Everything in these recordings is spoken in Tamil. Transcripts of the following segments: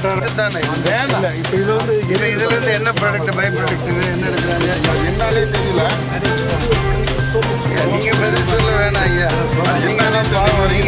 வட்டாரம் தானே இது வேணாம் இப்போ இது வந்து இப்போ இதுல இருந்து என்ன ப்ராடக்ட் பை ப்ராடக்ட் இது என்ன எடுக்கிறாங்க என்னாலே தெரியல ஐயா, நீங்க பதில் சொல்ல வேணாம் ஐயா நீங்க தான் பாவம் வரீங்க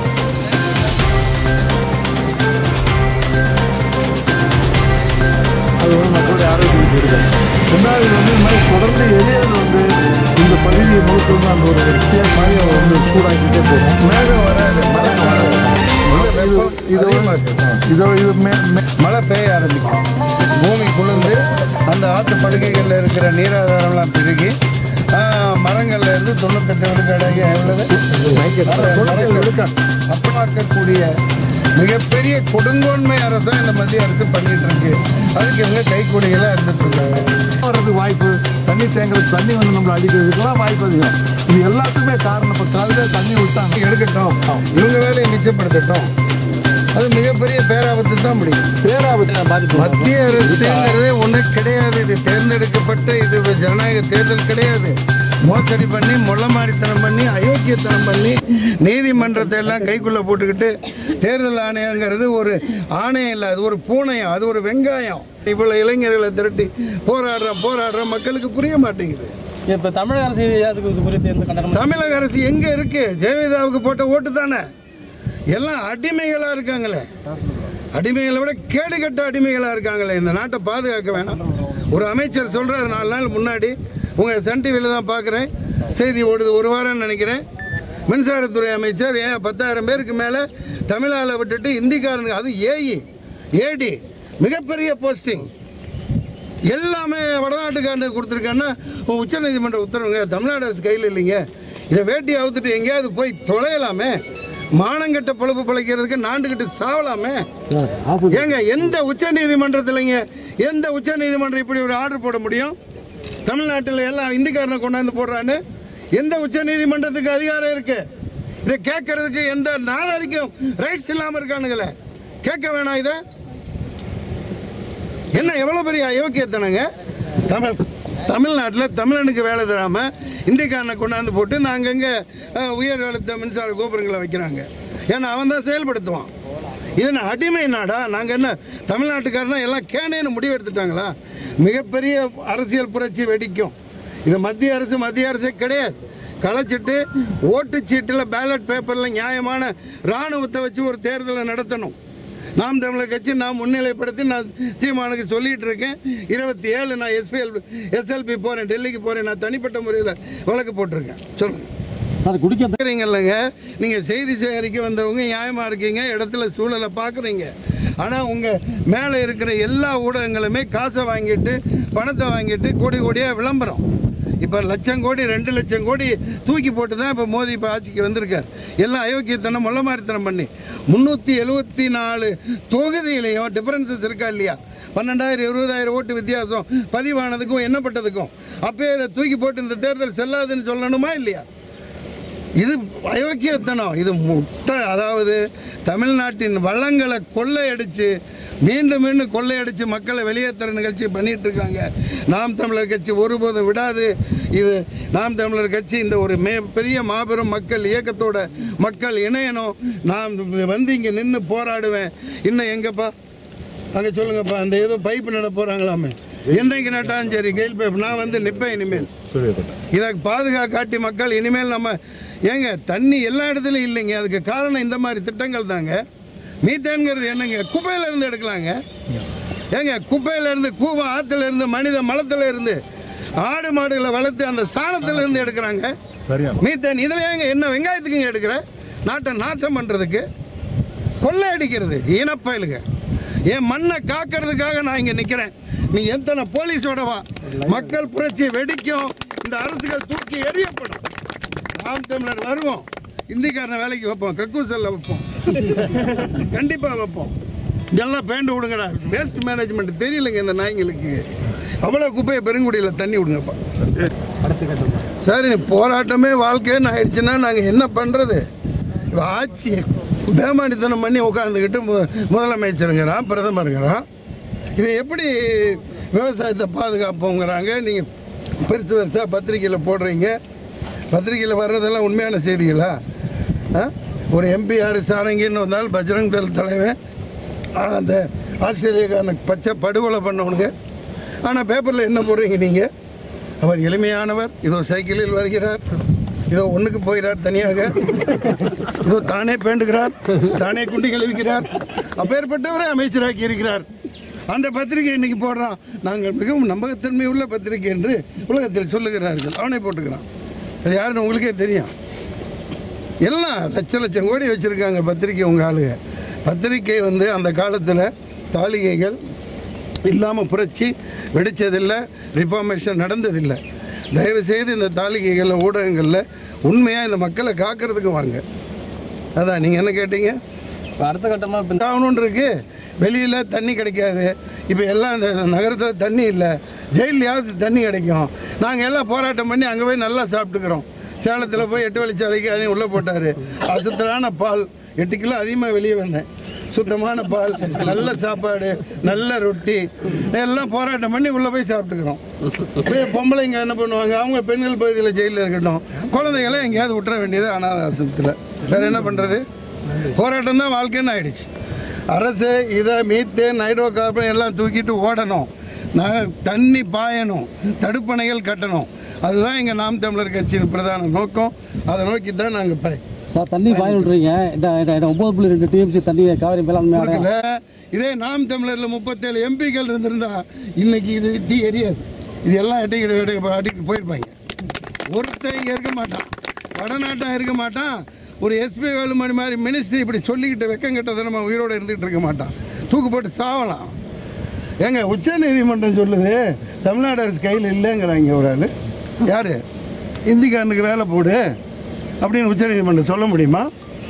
அது வந்து மக்களுடைய ஆரோக்கியம் இருக்குது ரெண்டாவது வந்து இந்த மாதிரி தொடர்ந்து எரியல் வந்து இந்த பகுதியை முழுக்க வந்து அந்த ஒரு வித்தியாசமாக அதை வந்து சூடாக்கிட்டே போகும் மேகம் வராது மழை வராது மழை வெப்பம் இது அதிகமா இருக்கு. இதோ இது மே மே- மழை பெய்ய ஆரம்பிக்கும் பூமி குளிர்ந்து அந்த ஆற்று படுகைகளில் இருக்கிற நீராதாரம்லாம் பெருகி ஆஹ், மரங்கள்ல இருந்து தொண்ணூத்தெட்டு விழுக்காடாக எவ்வளவு மரங்கள் அப்பமாக்கக்கூடிய மிகப்பெரிய கொடுங்கோன்மை அரசை இந்த மத்திய அரசு பண்ணிட்டு இருக்கு அதுக்கு இவங்க கைக்கூலிகளாக இருந்துட்டு இருக்காங்க வர்றதுக்கு வாய்ப்பு தண்ணி தேங்குறது தண்ணி வந்து நம்மளை அடிக்கிறதுக்கெல்லாம் வாய்ப்பு அதிகம் இது எல்லாத்துக்குமே காரணம் இப்போ காலையில் தண்ணி விட்டாங்க எடுக்கட்டும் இவங்க வேலையை மிச்சப்படுத்தட்டும் அது மிகப்பெரிய பேராபத்து தான் முடியும் பேராபத்து மத்திய அரசுங்கிறதே ஒண்ணு கிடையாது இது தேர்ந்தெடுக்கப்பட்ட இது ஜனநாயக தேர்தல் கிடையாது மோசடி பண்ணி மொள்ளமாரித்தனம் பண்ணி அயோக்கியத்தனம் பண்ணி நீதிமன்றத்தை எல்லாம் கைக்குள்ள போட்டுக்கிட்டு தேர்தல் ஆணையங்கிறது ஒரு ஆணையம் இல்லை அது ஒரு பூனையம் அது ஒரு வெங்காயம் இவ்வளவு இளைஞர்களை திரட்டி போராடுறோம் போராடுறோம் மக்களுக்கு புரிய மாட்டேங்குது இப்போ தமிழக அரசு அதுக்கு இது குறித்து எந்த கண்டனம் தமிழக அரசு எங்க இருக்கு ஜெயலலிதாவுக்கு போட்ட ஓட்டு தானே எல்லாம் அடிமைகளா இருக்காங்களே அடிமைகளை விட கேடுகட்ட அடிமைகளா இருக்காங்களே இந்த நாட்டை பாதுகாக்க வேணாம் ஒரு அமைச்சர் சொல்றாரு நாலு நாள் முன்னாடி உங்க சன் டிவியில் தான் பார்க்குறேன் செய்தி ஓடுது ஒரு வாரம்னு நினைக்கிறேன் மின்சாரத்துறை அமைச்சர் ஏன் பத்தாயிரம் பேருக்கு மேலே தமிழால விட்டுட்டு இந்திக்காரனுக்கு அது ஏஇ ஏடி மிகப்பெரிய போஸ்டிங் எல்லாமே வடநாட்டுக்காரனுக்கு கொடுத்துருக்காங்கன்னா உச்சநீதிமன்ற உத்தரவுங்க தமிழ்நாடு அரசு கையில் இல்லைங்க இதை வேட்டி அவுத்துட்டு எங்கேயாவது போய் தொலையலாமே மானங்கட்ட பொழப்பு பிழைக்கிறதுக்கு நாண்டுக்கிட்டு சாவலாமே ஏங்க எந்த உச்ச நீதிமன்றத்தில்ங்க எந்த உச்ச நீதிமன்றம் இப்படி ஒரு ஆர்டர் போட முடியும் தமிழ்நாட்டில் எல்லாம் இந்திக்காரனை கொண்டாந்து போடுறான்னு எந்த உச்ச நீதிமன்றத்துக்கு அதிகாரம் இருக்கு இதை கேட்கறதுக்கு எந்த நாதாரிக்கும் ரைட்ஸ் இல்லாமல் இருக்கானுங்களே கேட்க வேணாம் இதை என்ன எவ்வளோ பெரிய அயோக்கியத்தனங்க தமிழ் தமிழ்நாட்டில் தமிழனுக்கு வேலை தராமல் இந்திக்காரனை கொண்டாந்து போட்டு நாங்கள் அங்கே உயர் அழுத்த மின்சார கோபுரங்களை வைக்கிறாங்க ஏன்னா அவன் தான் செயல்படுத்துவான் இது என்ன அடிமை நாடா நாங்கள் என்ன தமிழ்நாட்டுக்காரனா எல்லாம் கேனேன்னு முடிவு எடுத்துட்டாங்களா மிகப்பெரிய அரசியல் புரட்சி வெடிக்கும் இது மத்திய அரசு மத்திய அரசே கிடையாது களைச்சிட்டு ஓட்டுச்சீட்டில் பேலட் பேப்பரில் நியாயமான இராணுவத்தை வச்சு ஒரு தேர்தலை நடத்தணும் நாம் தமிழர் கட்சி நான் முன்னிலைப்படுத்தி நான் சீமானுக்கு சொல்லிட்டு இருக்கேன் இருபத்தி ஏழு நான் எஸ்பிஎல் எஸ்எல்பி போகிறேன் டெல்லிக்கு போகிறேன் நான் தனிப்பட்ட முறையில் வழக்கு போட்டிருக்கேன் சொல்லுங்கள் அது குடிக்க பார்க்குறீங்கல்லங்க நீங்கள் செய்தி சேகரிக்க வந்தவங்க நியாயமாக இருக்கீங்க இடத்துல சூழலை பார்க்குறீங்க ஆனால் உங்கள் மேலே இருக்கிற எல்லா ஊடகங்களுமே காசை வாங்கிட்டு பணத்தை வாங்கிட்டு கோடி கோடியாக விளம்பரம் இப்போ லட்சம் கோடி ரெண்டு லட்சம் கோடி தூக்கி போட்டு தான் இப்போ மோடி இப்போ ஆட்சிக்கு வந்திருக்கார் எல்லாம் அயோக்கியத்தனம் மொள்ளமாரித்தனம் பண்ணி முந்நூற்றி எழுபத்தி நாலு தொகுதியிலையும் டிஃபரன்சஸ் இருக்கா இல்லையா பன்னெண்டாயிரம் இருபதாயிரம் ஓட்டு வித்தியாசம் பதிவானதுக்கும் என்னப்பட்டதுக்கும் அப்பயே இதை தூக்கி போட்டு இந்த தேர்தல் செல்லாதுன்னு சொல்லணுமா இல்லையா இது அயோக்கியத்தனம் இது முட்டை அதாவது தமிழ்நாட்டின் வளங்களை கொள்ளையடிச்சு மீண்டும் மீண்டும் கொள்ளையடிச்சு மக்களை வெளியேற்றுற நிகழ்ச்சி பண்ணிட்டு இருக்காங்க நாம் தமிழர் கட்சி ஒருபோதும் விடாது இது நாம் தமிழர் கட்சி இந்த ஒரு மே பெரிய மாபெரும் மக்கள் இயக்கத்தோட மக்கள் இணையணும் நான் வந்து இங்கே நின்று போராடுவேன் இன்னும் எங்கப்பா அங்கே சொல்லுங்கப்பா அந்த ஏதோ பைப்பு நட போகிறாங்களாமே என்றைக்கு நட்டாலும் சரி கெயில் பைப் நான் வந்து நிற்பேன் இனிமேல் இதை பாதுகாக்காட்டி மக்கள் இனிமேல் நம்ம ஏங்க தண்ணி எல்லா இடத்துலையும் இல்லைங்க அதுக்கு காரணம் இந்த மாதிரி திட்டங்கள் தாங்க மீத்தேன்கிறது என்னங்க குப்பையில இருந்து எடுக்கலாங்க ஏங்க குப்பையில இருந்து கூவம் ஆத்துல இருந்து மனித மலத்துல இருந்து ஆடு மாடுகளை வளர்த்து அந்த சாணத்துல இருந்து எடுக்கிறாங்க சரியா மீத்தேன் இதில் ஏங்க என்ன வெங்காயத்துக்குங்க எடுக்கிற நாட்டை நாசம் பண்ணுறதுக்கு கொள்ளை அடிக்கிறது ஈனப்பயலுங்க என் மண்ணை காக்கிறதுக்காக நான் இங்கே நிற்கிறேன் நீ எத்தனை போலீஸோட வா மக்கள் புரட்சி வெடிக்கும் இந்த அரசுகள் தூக்கி எறியப்படும் நாம் தமிழர் வருவோம் இந்திக்காரனை வேலைக்கு வைப்போம் கக்கூசல்ல வைப்போம் கண்டிப்பாக வைப்போம் இதெல்லாம் பேண்டு விடுங்கடா வேஸ்ட் மேனேஜ்மெண்ட் தெரியலங்க இந்த நாய்ங்களுக்கு அவ்வளோ குப்பையை பெருங்குடியில் தண்ணி விடுங்கப்பா சரி போராட்டமே வாழ்க்கைன்னு ஆயிடுச்சுன்னா நாங்கள் என்ன பண்ணுறது ஆட்சி பேமானித்தனம் பண்ணி உட்காந்துக்கிட்டு மு முதலமைச்சருங்கிறான் பிரதமருங்கிறான் இவன் எப்படி விவசாயத்தை பாதுகாப்போங்கிறாங்க நீங்கள் பெருசு பெருசாக பத்திரிக்கையில் போடுறீங்க பத்திரிக்கையில் வர்றதெல்லாம் உண்மையான செய்திகளா ஆ? ஒரு எம்பி யார் சாரங்கின்னு வந்தால் பஜ்ரங் தள் தலைவன் ஆ, அந்த ஆஸ்திரேலியாக்காரனை பச்சை படுகொலை பண்ணவனுங்க ஆனால் பேப்பரில் என்ன போடுறீங்க நீங்கள் அவர் எளிமையானவர் இதோ சைக்கிளில் வருகிறார் இதோ ஒன்றுக்கு போகிறார் தனியாக இதோ தானே பேண்டுகிறார் தானே குண்டி கழுவிக்கிறார் அப்பேற்பட்டவரை அமைச்சராக்கி இருக்கிறார் அந்த பத்திரிகை இன்னைக்கு போடுறான் நாங்கள் மிகவும் நம்பகத்தன்மை உள்ள பத்திரிகை என்று உலகத்தில் சொல்லுகிறார்கள் அவனை போட்டுக்கிறான் அது யாருன்னு உங்களுக்கே தெரியும் எல்லாம் லட்ச லட்சம் கோடி வச்சுருக்காங்க பத்திரிக்கை உங்கள் ஆளுங்க பத்திரிக்கை வந்து அந்த காலத்தில் தாளிகைகள் இல்லாமல் புரட்சி வெடித்ததில்லை ரிஃபார்மேஷன் நடந்ததில்லை தயவுசெய்து இந்த தாளிகைகளில் ஊடகங்களில் உண்மையாக இந்த மக்களை காக்கிறதுக்கு வாங்க அதான் நீங்கள் என்ன கேட்டீங்க இப்போ அடுத்த கட்டமாக இப்போ ஆகணும்னு இருக்கு வெளியில் தண்ணி கிடைக்காது இப்போ எல்லாம் இந்த நகரத்தில் தண்ணி இல்லை ஜெயிலையாவது தண்ணி கிடைக்கும் நாங்கள் எல்லாம் போராட்டம் பண்ணி அங்கே போய் நல்லா சாப்பிட்டுக்கிறோம் சேலத்தில் போய் எட்டு வழிச்சாலைக்கு அதையும் உள்ளே போட்டார் அசுத்தரான பால் எட்டு கிலோ அதிகமாக வெளியே வந்தேன் சுத்தமான பால் நல்ல சாப்பாடு நல்ல ரொட்டி எல்லாம் போராட்டம் பண்ணி உள்ளே போய் சாப்பிட்டுக்கிறோம் போய் பொம்பளைங்க என்ன பண்ணுவாங்க அவங்க பெண்கள் பகுதியில் ஜெயிலில் இருக்கட்டும் குழந்தைகளை எங்கேயாவது விட்டுற வேண்டியது அனாத ஆசிரமத்தில் வேறு என்ன பண்ணுறது போராட்டம் தான் வாழ்க்கைன்னு ஆயிடுச்சு அரசு இதை மீத்தேன் ஹைட்ரோ கார்பன் எல்லாம் தூக்கிட்டு ஓடணும் நான் தண்ணி பாயணும் தடுப்பணைகள் கட்டணும் அதுதான் எங்கள் நாம் தமிழர் கட்சியின் பிரதான நோக்கம் அதை நோக்கி தான் நாங்கள் பய சார் தண்ணி பாய விட்றீங்க இந்த இந்த- இந்த ஒம்பது புள்ளி ரெண்டு டிஎம்சி தண்ணி காவிரி மேலாண்மை ஆணையம் கொடுக்கல இதே நாம் தமிழரில் முப்பத்தேழு எம்பிக்கள் இருந்திருந்தா இன்னைக்கு இது தீ எரியாது இது எல்லாம் எட்டிக்கிட்டு அடிக்கிட்டு போயிருப்பாங்க ஒருத்தன் இங்கே இருக்க மாட்டான் வடநாட்டம் இருக்க மாட்டான் ஒரு எஸ்பி வேலுமணி மாதிரி மினிஸ்ட்ரி இப்படி சொல்லிக்கிட்டு வெக்கம் கெட்டதை நம்ம உயிரோடு இருந்துகிட்டு இருக்க மாட்டான் தூக்கு போட்டு சாவலாம் ஏங்க உச்ச நீதிமன்றம் சொல்லுது தமிழ்நாடு அரசு கையில் இல்லைங்கிறாங்க ஒரு ஆள் யார் இந்திக்காரனுக்கு வேலை போடு அப்படின்னு உச்ச நீதிமன்றம் சொல்ல முடியுமா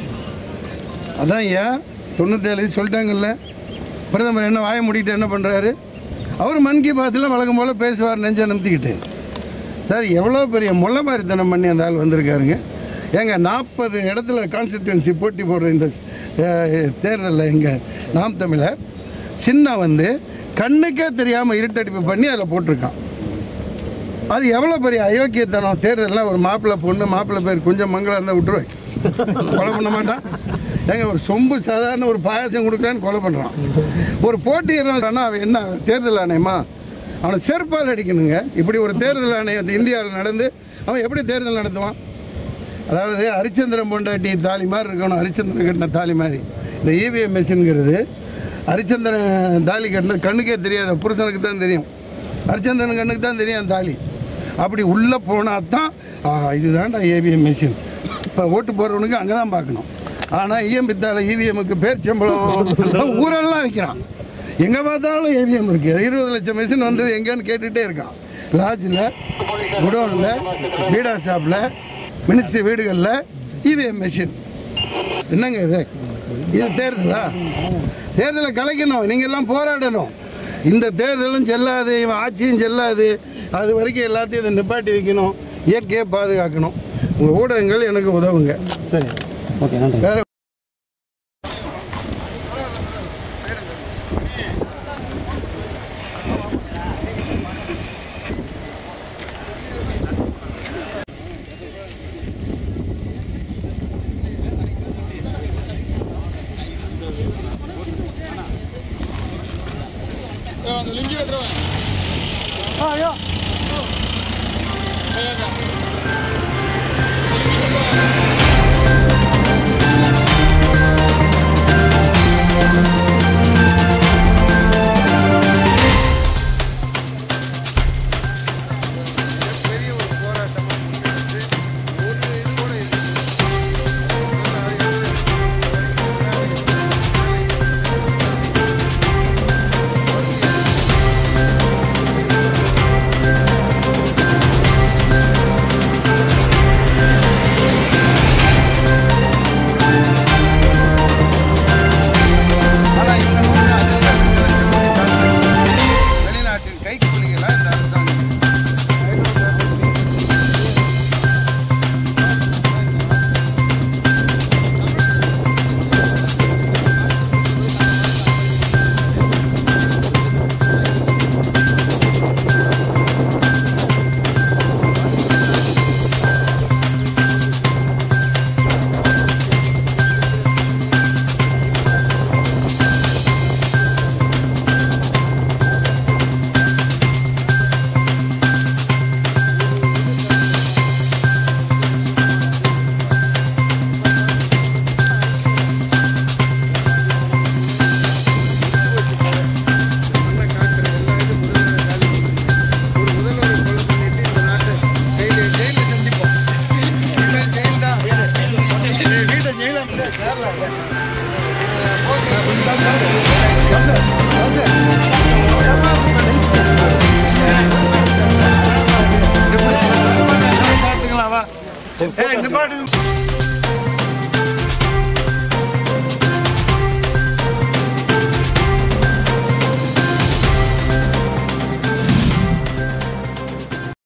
அதான் ஏன் தொண்ணூத்தேழு சொல்லிட்டாங்கல்ல பிரதமர் என்ன வாய மூடிட்டு என்ன பண்ணுறாரு அவர் மன் கி பாத்தில் வழக்கம் போல் பேசுவார் நெஞ்ச நிமித்திக்கிட்டு சார் எவ்வளோ பெரிய முள்ள மாதிரித்தனம் பண்ணி அந்த ஆள் வந்திருக்காருங்க ஏங்க நாற்பது இடத்துல கான்ஸ்டிடியூன்சி போட்டி போடுற இந்த தேர்தலில் எங்கள் நாம் தமிழர் சின்ன வந்து கண்ணுக்கே தெரியாமல் இருட்டடிப்பு பண்ணி அதில் போட்டிருக்கான் அது எவ்வளோ பெரிய அயோக்கியத்தனம் தேர்தலில் ஒரு மாப்பிள்ளை பொண்ணு மாப்பிள்ளை பேர் கொஞ்சம் மங்களம் இருந்தால் விட்டுருவேன் கொலை பண்ண மாட்டான் ஏங்க ஒரு சொம்பு சாதாரண ஒரு பாயாசம் கொடுக்குறான்னு கொலை பண்ணுறான் ஒரு போட்டியிடறான்னா அவன் என்ன தேர்தல் ஆணையமா அவனை செருப்பால் அடிக்கணுங்க இப்படி ஒரு தேர்தல் ஆணையம் இந்தியாவில் நடந்து அவன் எப்படி தேர்தல் நடத்துவான் அதாவது ஹரிச்சந்திரன் பொண்டாட்டி தாலி மாதிரி இருக்கணும் ஹரிச்சந்திரன் கட்டின தாலி மாதிரி இந்த இவிஎம் மிஷின்ங்கிறது ஹரிச்சந்திரன் தாலி கட்டினது கண்ணுக்கே தெரியாது புருஷனுக்கு தான் தெரியும் ஹரிச்சந்திரன் கண்ணுக்கு தான் தெரியும் அந்த தாலி அப்படி உள்ளே போனால் தான் ஆ, இதுதான்டா ஏவிஎம் மிஷின் இப்போ ஓட்டு போடுறவனுக்கு அங்கே தான் பார்க்கணும் ஆனால் இஎம் பித்தால இவிஎம்முக்கு பேர் சம்பளம் ஊரெல்லாம் விற்கிறான் எங்கே பார்த்தாலும் ஏவிஎம் இருக்கு இருபது லட்சம் மிஷின் வந்தது எங்கேன்னு கேட்டுகிட்டே இருக்கான் லாட்ஜில் குடோனில் பீடா ஷாப்பில் மினிஸ்ட்ரி வீடுகளில் இவிஎம் மிஷின் என்னங்க இது இது தேர்தலா தேர்தலை கலைக்கணும் நீங்கள் எல்லாம் போராடணும் இந்த தேர்தலும் செல்லாது இவன் ஆட்சியும் செல்லாது அது வரைக்கும் எல்லாத்தையும் இதை நிப்பாட்டி வைக்கணும் இயற்கையை பாதுகாக்கணும் உங்கள் ஊடகங்கள் எனக்கு உதவுங்க சரி ஓகே நன்றி வேற பெரிய ஒரு போராட்டமாக முன்னெடுத்து ஒரு இது கூட இல்லை பாட்டுக்கு